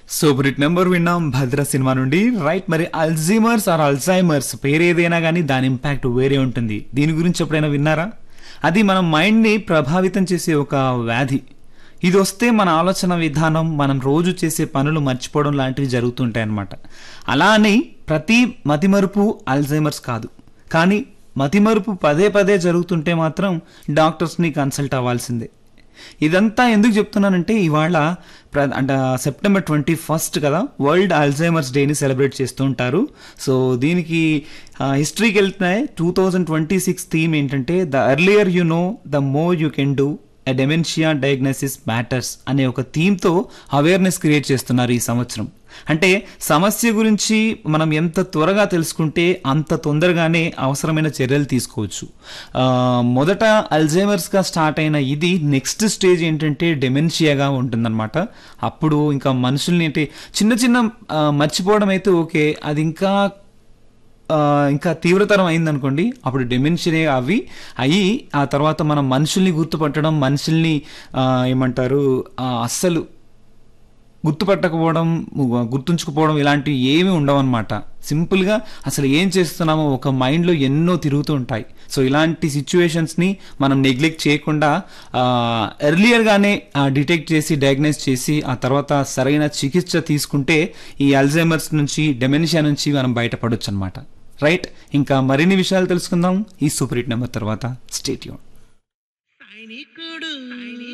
super hit number విన్నాం భద్ర సినిమా నుండి రైట్ మరి అల్జీమర్స్ ఆర్ అల్జైమర్స్ పేరేదైనా కానీ దాని ఇంపాక్ట్ వేరే ఉంటుంది దీని గురించి ఎప్పుడైనా విన్నారా అది మన మైండ్ని ప్రభావితం చేసే ఒక వ్యాధి ఇది వస్తే మన ఆలోచన విధానం మనం రోజు చేసే పనులు మర్చిపోవడం లాంటివి జరుగుతుంటాయి అన్నమాట అలా అని ప్రతి మతిమరుపు అల్జైమర్స్ కాదు కానీ మతిమరుపు పదే పదే జరుగుతుంటే మాత్రం డాక్టర్స్ని కన్సల్ట్ అవ్వాల్సిందే ఇదంతా ఎందుకు చెప్తున్నానంటే ఇవాళ ప్ర- అంటే సెప్టెంబర్ ట్వంటీ ఫస్ట్ కదా వరల్డ్ అల్జైమర్స్ డేని సెలబ్రేట్ చేస్తూ ఉంటారు సో దీనికి హిస్టరీకి వెళ్తున్నాయి two thousand twenty six theme ఏంటంటే the earlier you know the more you can do a dementia diagnosis matters అనే ఒక థీమ్తో అవేర్నెస్ క్రియేట్ చేస్తున్నారు ఈ సంవత్సరం అంటే సమస్య గురించి మనం ఎంత త్వరగా తెలుసుకుంటే అంత తొందరగానే అవసరమైన చర్యలు తీసుకోవచ్చు ఆ, మొదట అల్జైమర్స్గా స్టార్ట్ అయిన ఇది నెక్స్ట్ స్టేజ్ ఏంటంటే డెమెన్షియాగా ఉంటుందన్నమాట అప్పుడు ఇంకా మనుషుల్ని అంటే చిన్న చిన్న ఆ, మర్చిపోవడం అయితే ఓకే అది ఇంకా ఆ, ఇంకా తీవ్రతరం అయిందనుకోండి అప్పుడు డెమెన్షియనే అవి అయ్యి ఆ తర్వాత మనం మనుషుల్ని గుర్తుపట్టడం మనుషుల్ని ఆ, ఏమంటారు ఆ, అస్సలు గుర్తుపట్టకపోవడం గుర్తుంచుకుపోవడం ఇలాంటివి ఏమీ ఉండవన్నమాట సింపుల్గా అసలు ఏం చేస్తున్నామో ఒక మైండ్లో ఎన్నో తిరుగుతూ ఉంటాయి సో ఇలాంటి సిచ్యువేషన్స్ని మనం నెగ్లెక్ట్ చేయకుండా ఎర్లియర్గానే డిటెక్ట్ చేసి డయాగ్నైజ్ చేసి ఆ తర్వాత సరైన చికిత్స తీసుకుంటే ఈ అల్జైమర్స్ నుంచి డెమెన్షియా నుంచి మనం బయటపడొచ్చు అనమాట రైట్ ఇంకా మరిన్ని విషయాలు తెలుసుకుందాం ఈ సూపర్ హిట్ నెంబర్ తర్వాత స్టేట్ యూన్ సైనికుడు